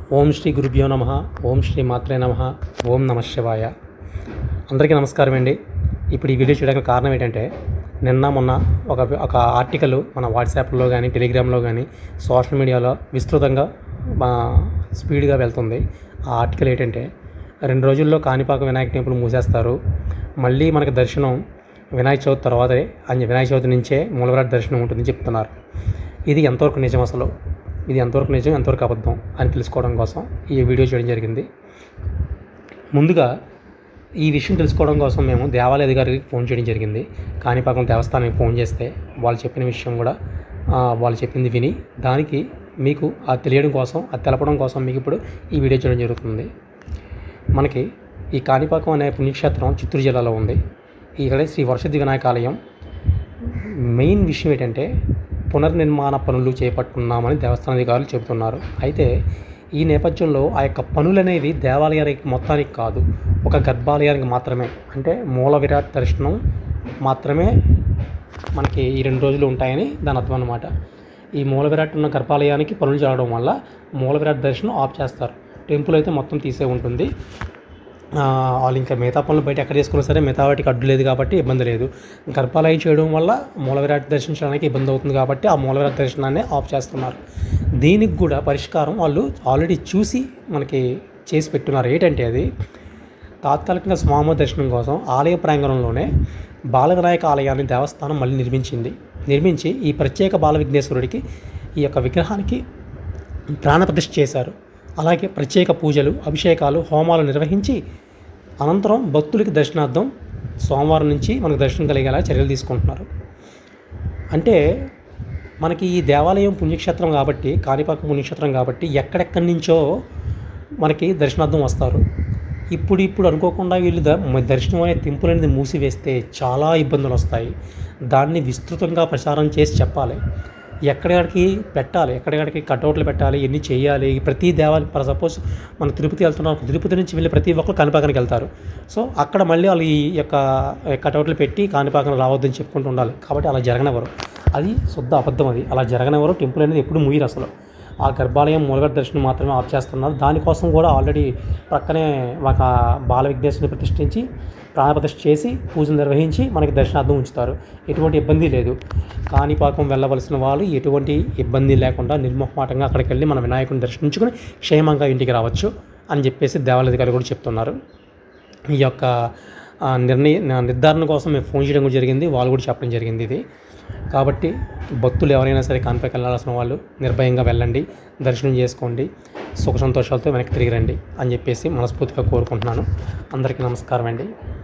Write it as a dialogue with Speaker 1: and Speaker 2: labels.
Speaker 1: ఓం శ్రీ గురుభ్యో నమ ఓం శ్రీ మాత్రే నమ ఓం నమ శివాయ అందరికీ నమస్కారం అండి ఇప్పుడు ఈ వీడియో చేయడానికి కారణం ఏంటంటే నిన్న మొన్న ఒక ఒక ఆర్టికల్ మన వాట్సాప్లో కానీ టెలిగ్రామ్లో కానీ సోషల్ మీడియాలో విస్తృతంగా మా స్పీడ్గా వెళ్తుంది ఆ ఆర్టికల్ ఏంటంటే రెండు రోజుల్లో కాణిపాక వినాయక టెంపుల్ మూసేస్తారు మళ్ళీ మనకి దర్శనం వినాయక చవితి తర్వాతే అని వినాయక చవితి నుంచే మూలవరాట్ దర్శనం ఉంటుందని చెప్తున్నారు ఇది ఎంతవరకు నిజం అసలు ఇది ఎంతవరకు నిజం ఎంతవరకు అబద్ధం అని తెలుసుకోవడం కోసం ఈ వీడియో చేయడం జరిగింది ముందుగా ఈ విషయం తెలుసుకోవడం కోసం మేము దేవాలయ అధికారికి ఫోన్ చేయడం జరిగింది కాణిపాకం దేవస్థానానికి ఫోన్ చేస్తే వాళ్ళు చెప్పిన విషయం కూడా ఆ, వాళ్ళు చెప్పింది విని దానికి మీకు అది తెలియడం కోసం అది తెలపడం కోసం మీకు ఇప్పుడు ఈ వీడియో చేయడం జరుగుతుంది మనకి ఈ కాణిపాకం అనే పుణ్యక్షేత్రం చిత్తూరు జిల్లాలో ఉంది ఇక్కడ శ్రీ వరసిద్ధి వినాయక ఆలయం మెయిన్ విషయం ఏంటంటే పునర్నిర్మాణ పనులు చేపట్టున్నామని దేవస్థాన అధికారులు చెబుతున్నారు అయితే ఈ నేపథ్యంలో ఆ యొక్క పనులు అనేవి దేవాలయానికి మొత్తానికి కాదు ఒక గర్భాలయానికి మాత్రమే అంటే మూల విరాట్ దర్శనం మాత్రమే మనకి ఈ రెండు రోజులు ఉంటాయని దాని అర్థం అనమాట ఈ మూల విరాట్ ఉన్న గర్భాలయానికి పనులు జరగడం వల్ల మూల విరాట్ దర్శనం ఆఫ్ చేస్తారు టెంపుల్ అయితే మొత్తం తీసే ఉంటుంది ఆ, వాళ్ళు ఇంకా మిగతా పనులు బయట ఎక్కడ చేసుకున్నా సరే మిగతా వాటికి అడ్డు లేదు కాబట్టి ఇబ్బంది లేదు గర్భాలయం చేయడం వల్ల మూల విరాట్ దర్శించడానికి ఇబ్బంది అవుతుంది కాబట్టి ఆ మూల విరాట్ దర్శనాన్ని ఆఫ్ చేస్తున్నారు దీనికి కూడా పరిష్కారం వాళ్ళు ఆల్రెడీ చూసి మనకి చేసి పెట్టున్నారు ఏంటంటే అది తాత్కాలికంగా స్వామి దర్శనం కోసం ఆలయ ప్రాంగణంలోనే బాల వినాయక ఆలయాన్ని దేవస్థానం మళ్ళీ నిర్మించింది నిర్మించి ఈ ప్రత్యేక బాల విఘ్నేశ్వరుడికి ఈ యొక్క విగ్రహానికి ప్రాణప్రతిష్ఠ చేశారు అలాగే ప్రత్యేక పూజలు అభిషేకాలు హోమాలు నిర్వహించి అనంతరం భక్తులకి దర్శనార్థం సోమవారం నుంచి మనకు దర్శనం కలిగేలా చర్యలు తీసుకుంటున్నారు అంటే మనకి ఈ దేవాలయం పుణ్యక్షేత్రం కాబట్టి కాణిపాక పుణ్యక్షేత్రం కాబట్టి ఎక్కడెక్కడి నుంచో మనకి దర్శనార్థం వస్తారు ఇప్పుడు ఇప్పుడు అనుకోకుండా వీళ్ళు ద- మ- దర్శనం అనే టెంపుల్ అనేది మూసివేస్తే చాలా ఇబ్బందులు వస్తాయి దాన్ని విస్తృతంగా ప్రచారం చేసి చెప్పాలి ఎక్కడెక్కడికి పెట్టాలి ఎక్కడెక్కడికి కటౌట్లు పెట్టాలి ఎన్ని చేయాలి ప్రతి దేవాలయం ఫర్ సపోజ్ మనం తిరుపతి వెళ్తున్నాం తిరుపతి నుంచి వెళ్ళి ప్రతి ఒక్కరు కాణిపాకానికి వెళ్తారు సో అక్కడ మళ్ళీ వాళ్ళు ఈ యొక్క కటౌట్లు పెట్టి కాణిపాకం రావద్దని చెప్పుకుంటూ ఉండాలి కాబట్టి అలా జరగనివ్వరు అది శుద్ధ అబద్ధం అది అలా జరగనివ్వరు టెంపుల్ అనేది ఎప్పుడు ముయ్యరు అసలు ఆ గర్భాలయం మూలగడ దర్శనం మాత్రమే ఆఫ్ చేస్తున్నారు దానికోసం కూడా ఆల్రెడీ పక్కనే ఒక బాల విఘ్నేశ్వరిని ప్రతిష్ఠించి ప్రాణప్రతిష్ఠ చేసి పూజలు నిర్వహించి మనకి దర్శనార్థం ఉంచుతారు ఎటువంటి ఇబ్బంది లేదు కాణిపాకం వెళ్ళవలసిన వాళ్ళు ఎటువంటి ఇబ్బంది లేకుండా నిర్మోహమాటంగా అక్కడికి వెళ్ళి మన వినాయకుని దర్శించుకుని క్షేమంగా ఇంటికి రావచ్చు అని చెప్పేసి దేవాలయాధికారి కూడా చెప్తున్నారు ఈ యొక్క ఆ, నిర్ణయ నిర్ధారణ కోసం మేము ఫోన్ చేయడం కూడా జరిగింది వాళ్ళు కూడా చెప్పడం జరిగింది ఇది కాబట్టి భక్తులు ఎవరైనా సరే కాన్పైకి వెళ్ళాల్సిన వాళ్ళు నిర్భయంగా వెళ్ళండి దర్శనం చేసుకోండి సుఖ సంతోషాలతో వెనక్కి తిరిగి రండి అని చెప్పేసి మనస్ఫూర్తిగా కోరుకుంటున్నాను అందరికీ నమస్కారం అండి